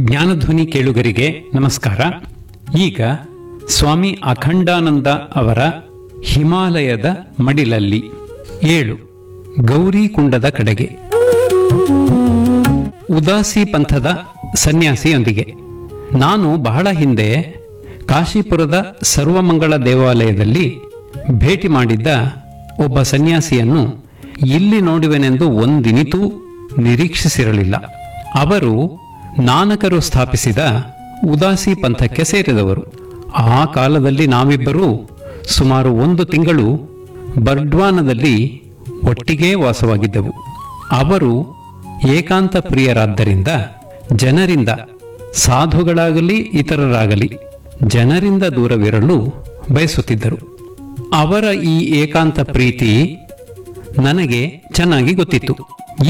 ಜ್ಞಾನಧ್ವನಿ ಕೇಳುಗರಿಗೆ ನಮಸ್ಕಾರ ಈಗ ಸ್ವಾಮಿ ಅಖಂಡಾನಂದ ಅವರ ಹಿಮಾಲಯದ ಮಡಿಲಲ್ಲಿ ಏಳು ಗೌರಿ ಕುಂಡದ ಕಡೆಗೆ ಉದಾಸಿ ಪಂಥದ ಸನ್ಯಾಸಿಯೊಂದಿಗೆ ನಾನು ಬಹಳ ಹಿಂದೆ ಕಾಶಿಪುರದ ಸರ್ವಮಂಗಳ ದೇವಾಲಯದಲ್ಲಿ ಭೇಟಿ ಮಾಡಿದ್ದ ಒಬ್ಬ ಸನ್ಯಾಸಿಯನ್ನು ಇಲ್ಲಿ ನೋಡುವೆನೆಂದು ಒಂದಿನಿತೂ ನಿರೀಕ್ಷಿಸಿರಲಿಲ್ಲ ಅವರು ನಾನಕರು ಸ್ಥಾಪಿಸಿದ ಉದಾಸಿ ಪಂಥಕ್ಕೆ ಸೇರಿದವರು ಆ ಕಾಲದಲ್ಲಿ ನಾವಿಬ್ಬರೂ ಸುಮಾರು ಒಂದು ತಿಂಗಳು ಬರ್ಡ್ವಾನದಲ್ಲಿ ಒಟ್ಟಿಗೇ ವಾಸವಾಗಿದ್ದೆವು ಅವರು ಏಕಾಂತ ಪ್ರಿಯರಾದ್ದರಿಂದ ಜನರಿಂದ ಸಾಧುಗಳಾಗಲಿ ಇತರರಾಗಲಿ ಜನರಿಂದ ದೂರವಿರಲು ಬಯಸುತ್ತಿದ್ದರು ಅವರ ಈ ಏಕಾಂತ ಪ್ರೀತಿ ನನಗೆ ಚೆನ್ನಾಗಿ ಗೊತ್ತಿತ್ತು